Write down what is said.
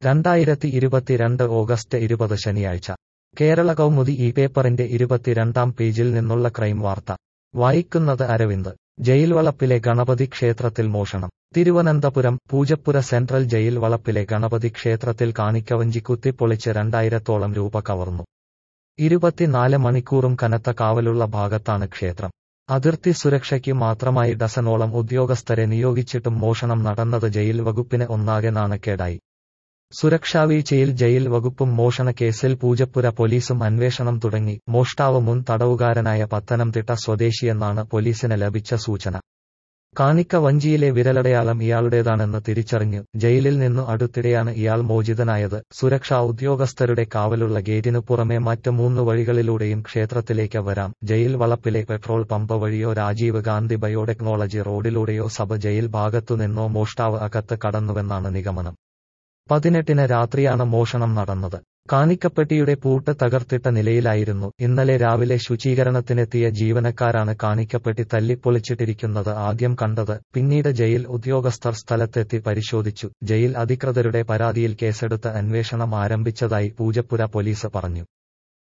രണ്ടായിരത്തി ഇരുപത്തിരണ്ട് ഓഗസ്റ്റ് ഇരുപത് ശനിയാഴ്ച കേരള കൗമുദി ഈ പേപ്പറിന്റെ ഇരുപത്തിരണ്ടാം പേജിൽ നിന്നുള്ള ക്രൈം വാർത്ത വായിക്കുന്നത് അരവിന്ദ് ജയിൽ വളപ്പിലെ ഗണപതി ക്ഷേത്രത്തിൽ മോഷണം തിരുവനന്തപുരം പൂജപ്പുര സെൻട്രൽ ജയിൽ വളപ്പിലെ ഗണപതി ക്ഷേത്രത്തിൽ കാണിക്കവഞ്ചി കുത്തിപ്പൊളിച്ച് രണ്ടായിരത്തോളം രൂപ കവർന്നു ഇരുപത്തിനാല് മണിക്കൂറും കനത്ത കാവലുള്ള ഭാഗത്താണ് ക്ഷേത്രം അതിർത്തി സുരക്ഷയ്ക്ക് മാത്രമായി ഡസനോളം ഉദ്യോഗസ്ഥരെ നിയോഗിച്ചിട്ടും മോഷണം നടന്നത് ജയിൽ വകുപ്പിന് ഒന്നാകെ നാണക്കേടായി സുരക്ഷാവീഴ്ചയിൽ ജയിൽ വകുപ്പും മോഷണ കേസിൽ പൂജപ്പുര പോലീസും അന്വേഷണം തുടങ്ങി മോഷ്ടാവ് മുൻ തടവുകാരനായ പത്തനംതിട്ട സ്വദേശിയെന്നാണ് പോലീസിന് ലഭിച്ച സൂചന കാണിക്ക വഞ്ചിയിലെ വിരലടയാളം ഇയാളുടേതാണെന്ന് തിരിച്ചറിഞ്ഞു ജയിലിൽ നിന്നു അടുത്തിടെയാണ് ഇയാൾ മോചിതനായത് സുരക്ഷാ ഉദ്യോഗസ്ഥരുടെ കാവലുള്ള ഗേറ്റിനു പുറമെ മറ്റ് മൂന്ന് വഴികളിലൂടെയും ക്ഷേത്രത്തിലേക്ക് വരാം ജയിൽ വളപ്പിലെ പെട്രോൾ പമ്പ് വഴിയോ രാജീവ് ഗാന്ധി ബയോടെക്നോളജി റോഡിലൂടെയോ സബ് ജയിൽ ഭാഗത്തുനിന്നോ മോഷ്ടാവ് അകത്ത് കടന്നുവെന്നാണ് നിഗമനം പതിനെട്ടിന് രാത്രിയാണ് മോഷണം നടന്നത് കാണിക്കപ്പെട്ടിയുടെ പൂട്ട് തകർത്തിട്ട നിലയിലായിരുന്നു ഇന്നലെ രാവിലെ ശുചീകരണത്തിനെത്തിയ ജീവനക്കാരാണ് കാണിക്കപ്പെട്ടി തല്ലിപ്പൊളിച്ചിട്ടിരിക്കുന്നത് ആദ്യം കണ്ടത് പിന്നീട് ജയിൽ ഉദ്യോഗസ്ഥർ സ്ഥലത്തെത്തി പരിശോധിച്ചു ജയിൽ അധികൃതരുടെ പരാതിയിൽ കേസെടുത്ത് അന്വേഷണം ആരംഭിച്ചതായി പൂജപ്പുര പോലീസ് പറഞ്ഞു